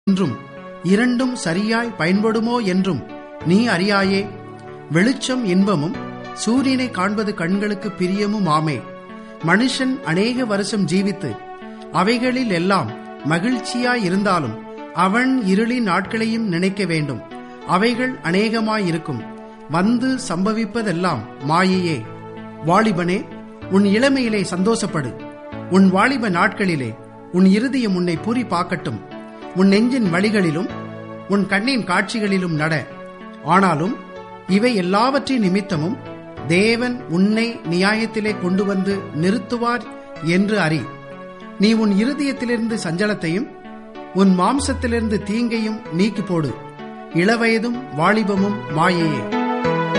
என்றும் இரண்டும் சரியாய் பயன்படுமோ என்றும் நீ அறியாயே வெளிச்சம் இன்பமும் சூரியனை காண்பது கண்களுக்கு பிரியமும் ஆமே மனுஷன் அநேக வருஷம் ஜீவித்து அவைகளில் எல்லாம் மகிழ்ச்சியாயிருந்தாலும் அவன் இருளின் நாட்களையும் நினைக்க வேண்டும் அவைகள் அநேகமாயிருக்கும் வந்து சம்பவிப்பதெல்லாம் மாயையே வாலிபனே உன் இளமையிலே சந்தோஷப்படு உன் வாலிப நாட்களிலே உன் இருதயம் உன்னை பூரிப்பாக்கட்டும் உன் நெஞ்சின் வழிகளிலும் உன் கண்ணின் காட்சிகளிலும் நட ஆனாலும் இவை எல்லாவற்றின் நிமித்தமும் தேவன் உன்னை நியாயத்திலே கொண்டு வந்து நிறுத்துவார் என்று அறி நீ உன் இருதயத்திலிருந்து சஞ்சலத்தையும் உன் மாம்சத்திலிருந்து தீங்கையும் நீக்கி போடு இளவயதும் வாலிபமும் மாயையே